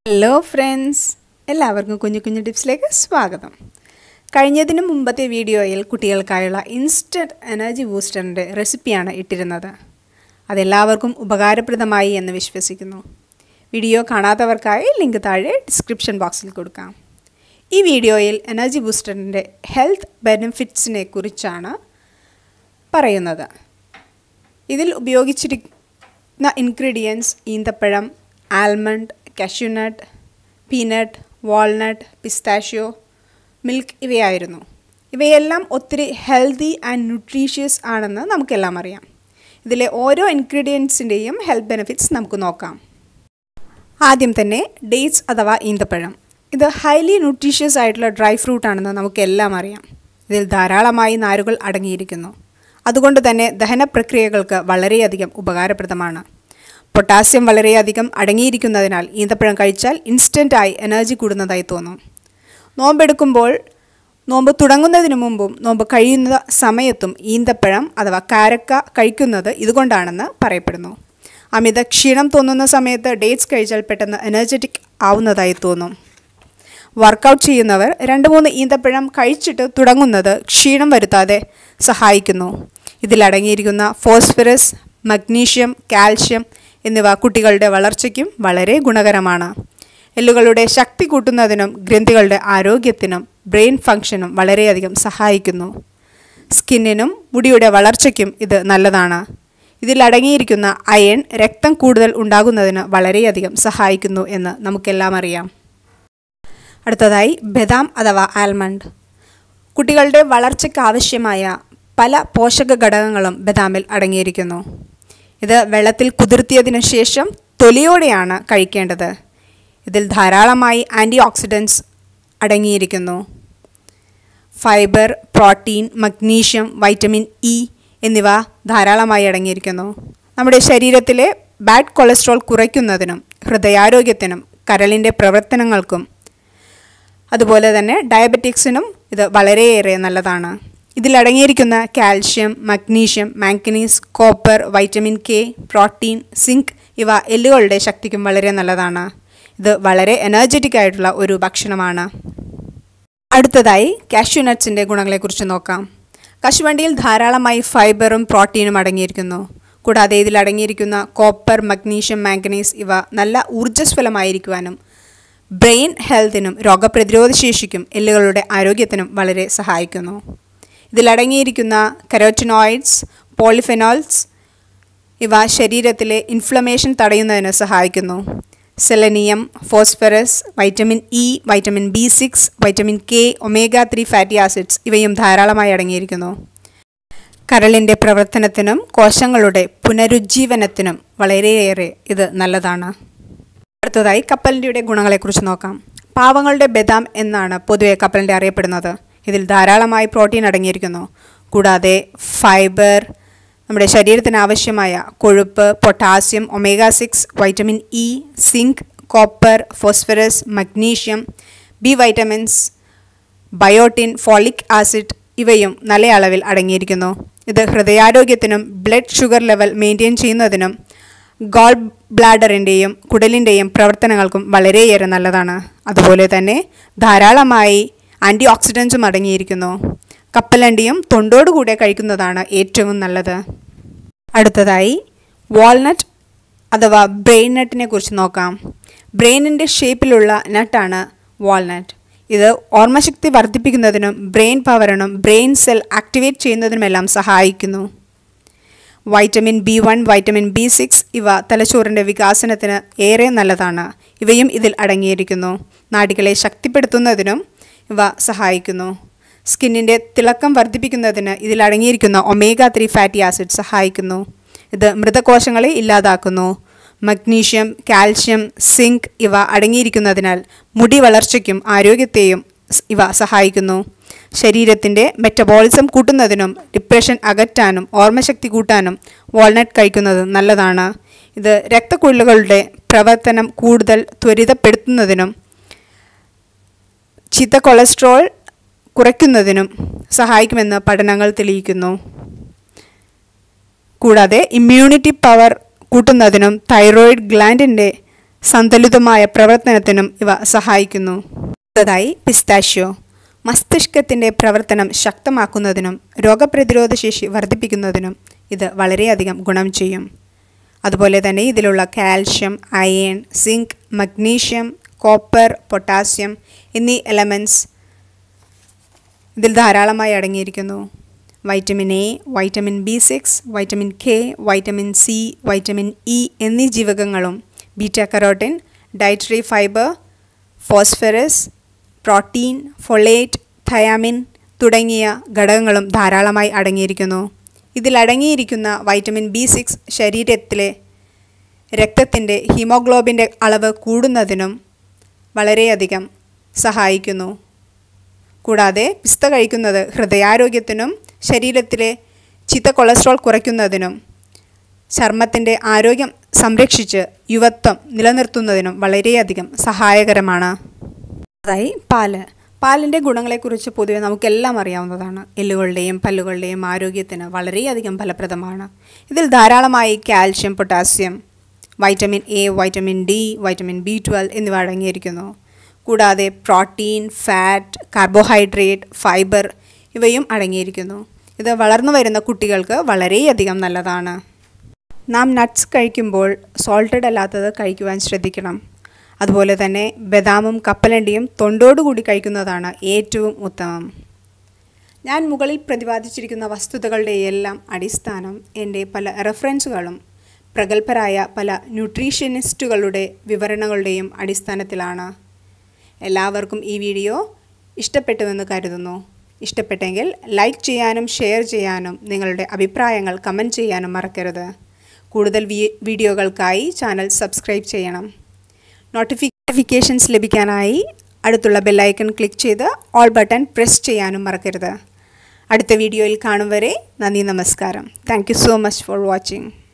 hello friends എല്ലാവർക്കും കുഞ്ഞു കുഞ്ഞു ടിപ്സിലേക്ക് സ്വാഗതം കഴിഞ്ഞതിന് മുമ്പത്തെ വീഡിയോയിൽ കുട്ടികൾക്കായുള്ള ഇൻസ്റ്റൻറ്റ് എനർജി ബൂസ്റ്ററിൻ്റെ റെസിപ്പിയാണ് ഇട്ടിരുന്നത് അതെല്ലാവർക്കും ഉപകാരപ്രദമായി എന്ന് വിശ്വസിക്കുന്നു വീഡിയോ കാണാത്തവർക്കായി ലിങ്ക് താഴെ ഡിസ്ക്രിപ്ഷൻ ബോക്സിൽ കൊടുക്കാം ഈ വീഡിയോയിൽ എനർജി ബൂസ്റ്ററിൻ്റെ ഹെൽത്ത് ബെനിഫിറ്റ്സിനെ കുറിച്ചാണ് പറയുന്നത് ഇതിൽ ഉപയോഗിച്ചിരിക്കുന്ന ഇൻഗ്രീഡിയൻസ് ഈന്തപ്പഴം almond cashew nut peanut walnut pistachio milk ഇവയായിരുന്നു ഇവയെല്ലാം ഒത്തിരി ഹെൽത്തി ആൻഡ് ന്യൂട്രീഷ്യസ് ആണെന്ന് നമുക്കെല്ലാം അറിയാം ഇതിലെ ഓരോ ഇൻഗ്രീഡിയൻസിൻ്റെയും ഹെൽത്ത് ബെനിഫിറ്റ്സ് നമുക്ക് നോക്കാം ആദ്യം തന്നെ ഡേറ്റ്സ് അഥവാ ഈന്തപ്പഴം ഇത് ഹൈലി ന്യൂട്രീഷ്യസ് ആയിട്ടുള്ള ഡ്രൈ ഫ്രൂട്ട് ആണെന്ന് നമുക്കെല്ലാം അറിയാം ഇതിൽ ധാരാളമായി നാരുകൾ അടങ്ങിയിരിക്കുന്നു അതുകൊണ്ട് തന്നെ ദഹന പ്രക്രിയകൾക്ക് വളരെയധികം ഉപകാരപ്രദമാണ് പൊട്ടാസ്യം വളരെയധികം അടങ്ങിയിരിക്കുന്നതിനാൽ ഈന്തപ്പഴം കഴിച്ചാൽ ഇൻസ്റ്റൻ്റായി എനർജി കൂടുന്നതായി തോന്നും നോമ്പെടുക്കുമ്പോൾ നോമ്പ് തുടങ്ങുന്നതിന് മുമ്പും നോമ്പ് കഴിയുന്ന സമയത്തും ഈന്തപ്പഴം അഥവാ കാരക്ക കഴിക്കുന്നത് ഇതുകൊണ്ടാണെന്ന് പറയപ്പെടുന്നു അമിത ക്ഷീണം തോന്നുന്ന സമയത്ത് ഡേറ്റ്സ് കഴിച്ചാൽ പെട്ടെന്ന് എനർജറ്റിക് ആവുന്നതായി തോന്നും വർക്കൗട്ട് ചെയ്യുന്നവർ രണ്ട് മൂന്ന് ഈന്തപ്പഴം കഴിച്ചിട്ട് തുടങ്ങുന്നത് ക്ഷീണം വരുത്താതെ സഹായിക്കുന്നു ഇതിലടങ്ങിയിരിക്കുന്ന ഫോസ്ഫറസ് മഗ്നീഷ്യം കാൽഷ്യം എന്നിവ കുട്ടികളുടെ വളർച്ചയ്ക്കും വളരെ ഗുണകരമാണ് എല്ലുകളുടെ ശക്തി കൂട്ടുന്നതിനും ഗ്രന്ഥികളുടെ ആരോഗ്യത്തിനും ബ്രെയിൻ ഫംഗ്ഷനും വളരെയധികം സഹായിക്കുന്നു സ്കിന്നിനും മുടിയുടെ വളർച്ചയ്ക്കും ഇത് നല്ലതാണ് ഇതിലടങ്ങിയിരിക്കുന്ന അയൺ രക്തം കൂടുതൽ ഉണ്ടാകുന്നതിന് വളരെയധികം സഹായിക്കുന്നു എന്ന് നമുക്കെല്ലാം അറിയാം അടുത്തതായി ബദാം അഥവാ ആൽമണ്ട് കുട്ടികളുടെ വളർച്ചയ്ക്ക് ആവശ്യമായ പല പോഷക ഘടകങ്ങളും ബദാമിൽ അടങ്ങിയിരിക്കുന്നു ഇത് വെള്ളത്തിൽ കുതിർത്തിയതിനു ശേഷം തൊലിയോടെയാണ് കഴിക്കേണ്ടത് ഇതിൽ ധാരാളമായി ആൻറ്റി ഓക്സിഡൻസ് അടങ്ങിയിരിക്കുന്നു fibre protein magnesium vitamin E എന്നിവ ധാരാളമായി അടങ്ങിയിരിക്കുന്നു നമ്മുടെ ശരീരത്തിലെ ബാഡ് കൊളസ്ട്രോൾ കുറയ്ക്കുന്നതിനും ഹൃദയാരോഗ്യത്തിനും കരളിൻ്റെ പ്രവർത്തനങ്ങൾക്കും അതുപോലെ തന്നെ ഡയബറ്റിക്സിനും ഇത് വളരെയേറെ നല്ലതാണ് ഇതിലടങ്ങിയിരിക്കുന്ന calcium magnesium manganese copper vitamin K protein zinc ഇവ എല്ലുകളുടെ ശക്തിക്കും വളരെ നല്ലതാണ് ഇത് വളരെ എനർജറ്റിക് ആയിട്ടുള്ള ഒരു ഭക്ഷണമാണ് അടുത്തതായി കാഷ്യൂ നട്ട്സിൻ്റെ ഗുണങ്ങളെക്കുറിച്ച് നോക്കാം കശുവണ്ടിയിൽ ധാരാളമായി ഫൈബറും പ്രോട്ടീനും അടങ്ങിയിരിക്കുന്നു കൂടാതെ ഇതിൽ അടങ്ങിയിരിക്കുന്ന കോപ്പർ മഗ്നീഷ്യം മാംഗനീസ് ഇവ നല്ല ഊർജ്ജസ്വലമായിരിക്കുവാനും ബ്രെയിൻ ഹെൽത്തിനും രോഗപ്രതിരോധ ശേഷിക്കും എല്ലുകളുടെ ആരോഗ്യത്തിനും വളരെ സഹായിക്കുന്നു ഇതിലടങ്ങിയിരിക്കുന്ന കരോറ്റിനോയിഡ്സ് പോളിഫെനോൾസ് ഇവ ശരീരത്തിലെ ഇൻഫ്ലമേഷൻ തടയുന്നതിന് സഹായിക്കുന്നു selenium phosphorus vitamin E vitamin B six vitamin K omega three fatty acids ഇവയും ധാരാളമായി അടങ്ങിയിരിക്കുന്നു കരളിൻ്റെ പ്രവർത്തനത്തിനും കോശങ്ങളുടെ പുനരുജ്ജീവനത്തിനും വളരെയേറെ ഇത് നല്ലതാണ് അടുത്തതായി കപ്പലിൻ്റെ ഗുണങ്ങളെക്കുറിച്ച് നോക്കാം പാവങ്ങളുടെ ബദാം എന്നാണ് പൊതുവെ കപ്പലിൻ്റെ അറിയപ്പെടുന്നത് ഇതിൽ ധാരാളമായി പ്രോട്ടീൻ അടങ്ങിയിരിക്കുന്നു കൂടാതെ ഫൈബർ നമ്മുടെ ശരീരത്തിന് ആവശ്യമായ കൊഴുപ്പ് potassium omega six vitamin E zinc copper phosphorus magnesium B vitamins biotin folic acid ഇവയും നല്ല അളവിൽ അടങ്ങിയിരിക്കുന്നു ഇത് ഹൃദയാരോഗ്യത്തിനും ബ്ലഡ് ഷുഗർ ലെവൽ മെയിൻറ്റെയിൻ ചെയ്യുന്നതിനും ഗോൾ ബ്ലാഡറിൻ്റെയും കുടലിൻ്റെയും പ്രവർത്തനങ്ങൾക്കും വളരെയേറെ നല്ലതാണ് അതുപോലെ തന്നെ ധാരാളമായി ആൻറ്റി ഓക്സിഡൻസും അടങ്ങിയിരിക്കുന്നു കപ്പലണ്ടിയും തൊണ്ടോടുകൂടെ കഴിക്കുന്നതാണ് ഏറ്റവും നല്ലത് അടുത്തതായി വാൾനട്ട് അഥവാ ബ്രെയിൻ നട്ടിനെ കുറിച്ച് നോക്കാം ബ്രെയിനിൻ്റെ ഷേപ്പിലുള്ള നട്ടാണ് വാൾനട്ട് ഇത് ഓർമ്മശക്തി വർദ്ധിപ്പിക്കുന്നതിനും ബ്രെയിൻ പവറിനും ബ്രെയിൻ സെൽ ആക്ടിവേറ്റ് ചെയ്യുന്നതിനുമെല്ലാം സഹായിക്കുന്നു vitamin B one vitamin B six ഇവ തലച്ചോറിൻ്റെ വികാസനത്തിന് ഏറെ നല്ലതാണ് ഇവയും ഇതിൽ അടങ്ങിയിരിക്കുന്നു നാടികളെ ശക്തിപ്പെടുത്തുന്നതിനും ഇവ സഹായിക്കുന്നു സ്കിന്നിൻ്റെ തിളക്കം വർദ്ധിപ്പിക്കുന്നതിന് ഇതിൽ അടങ്ങിയിരിക്കുന്ന ഒമേഗ ത്രീ ഫാറ്റി ആസിഡ് സഹായിക്കുന്നു ഇത് മൃതകോശങ്ങളെ ഇല്ലാതാക്കുന്നു മഗ്നീഷ്യം കാൽഷ്യം സിങ്ക് ഇവ അടങ്ങിയിരിക്കുന്നതിനാൽ മുടി വളർച്ചയ്ക്കും ആരോഗ്യത്തെയും ഇവ സഹായിക്കുന്നു ശരീരത്തിൻ്റെ മെറ്റബോളിസം കൂട്ടുന്നതിനും ഡിപ്രഷൻ അകറ്റാനും ഓർമ്മശക്തി കൂട്ടാനും വാൾനട്ട് കഴിക്കുന്നത് നല്ലതാണ് ഇത് രക്തക്കുഴലുകളുടെ പ്രവർത്തനം കൂടുതൽ ത്വരിതപ്പെടുത്തുന്നതിനും ചീത്ത കൊളസ്ട്രോൾ കുറയ്ക്കുന്നതിനും സഹായിക്കുമെന്ന് പഠനങ്ങൾ തെളിയിക്കുന്നു കൂടാതെ ഇമ്മ്യൂണിറ്റി പവർ കൂട്ടുന്നതിനും തൈറോയിഡ് ഗ്ലാൻഡിൻ്റെ സന്തുലിതമായ പ്രവർത്തനത്തിനും ഇവ സഹായിക്കുന്നു അടുത്തതായി പിസ്താഷ്യോ മസ്തിഷ്കത്തിൻ്റെ പ്രവർത്തനം ശക്തമാക്കുന്നതിനും രോഗപ്രതിരോധ ശേഷി വർദ്ധിപ്പിക്കുന്നതിനും ഇത് വളരെയധികം ഗുണം ചെയ്യും അതുപോലെ തന്നെ ഇതിലുള്ള calcium iron zinc magnesium copper potassium എന്നീ എലമെൻറ്റ്സ് ഇതിൽ ധാരാളമായി അടങ്ങിയിരിക്കുന്നു vitamin A vitamin B six vitamin K vitamin C vitamin E എന്നീ ജീവകങ്ങളും beta carotene dietary fibre phosphorus protein folate thiamine തുടങ്ങിയ ഘടകങ്ങളും ധാരാളമായി അടങ്ങിയിരിക്കുന്നു ഇതിൽ അടങ്ങിയിരിക്കുന്ന വൈറ്റമിൻ ബി സിക്സ് ശരീരത്തിലെ രക്തത്തിൻ്റെ ഹീമോഗ്ലോബിൻ്റെ അളവ് കൂടുന്നതിനും വളരെയധികം സഹായിക്കുന്നു കൂടാതെ പിസ്ത കഴിക്കുന്നത് ഹൃദയാരോഗ്യത്തിനും ശരീരത്തിലെ ചീത്ത കൊളസ്ട്രോൾ കുറയ്ക്കുന്നതിനും ചർമ്മത്തിൻ്റെ ആരോഗ്യം സംരക്ഷിച്ച് യുവത്വം നിലനിർത്തുന്നതിനും വളരെയധികം സഹായകരമാണ് അതായി പാല് പാലിൻ്റെ ഗുണങ്ങളെക്കുറിച്ച് പൊതുവെ നമുക്കെല്ലാം അറിയാവുന്നതാണ് എല്ലുകളുടെയും പല്ലുകളുടെയും ആരോഗ്യത്തിന് വളരെയധികം ഫലപ്രദമാണ് ഇതിൽ ധാരാളമായി calcium potassium vitamin A vitamin D vitamin B twelve എന്നിവ അടങ്ങിയിരിക്കുന്നു കൂടാതെ പ്രോട്ടീൻ ഫാറ്റ് കാർബോഹൈഡ്രേറ്റ് ഫൈബർ ഇവയും അടങ്ങിയിരിക്കുന്നു ഇത് വളർന്നു വരുന്ന കുട്ടികൾക്ക് വളരെയധികം നല്ലതാണ് നാം നട്ട്സ് കഴിക്കുമ്പോൾ സോൾട്ടഡ് അല്ലാത്തത് കഴിക്കുവാൻ ശ്രദ്ധിക്കണം അതുപോലെ തന്നെ ബദാമും കപ്പലണ്ടിയും തൊണ്ടോടുകൂടി കഴിക്കുന്നതാണ് ഏറ്റവും ഉത്തമം ഞാൻ മുകളിൽ പ്രതിപാദിച്ചിരിക്കുന്ന വസ്തുതകളുടെ എല്ലാം അടിസ്ഥാനം എൻ്റെ പല റെഫറൻസുകളും പ്രഗത്ഭരായ പല ന്യൂട്രീഷ്യനിസ്റ്റുകളുടെ വിവരണങ്ങളുടെയും അടിസ്ഥാനത്തിലാണ് എല്ലാവർക്കും ഈ വീഡിയോ ഇഷ്ടപ്പെട്ടുവെന്ന് കരുതുന്നു ഇഷ്ടപ്പെട്ടെങ്കിൽ ലൈക്ക് ചെയ്യാനും ഷെയർ ചെയ്യാനും നിങ്ങളുടെ അഭിപ്രായങ്ങൾ കമൻറ്റ് ചെയ്യാനും മറക്കരുത് കൂടുതൽ വീഡിയോകൾക്കായി ചാനൽ സബ്സ്ക്രൈബ് ചെയ്യണം നോട്ടിഫിക്കേഷൻസ് ലഭിക്കാനായി അടുത്തുള്ള ബെല്ലൈക്കൺ ക്ലിക്ക് ചെയ്ത് ഓൾ ബട്ടൺ പ്രസ് ചെയ്യാനും മറക്കരുത് അടുത്ത വീഡിയോയിൽ കാണും വരെ നന്ദി നമസ്കാരം thank so much for watching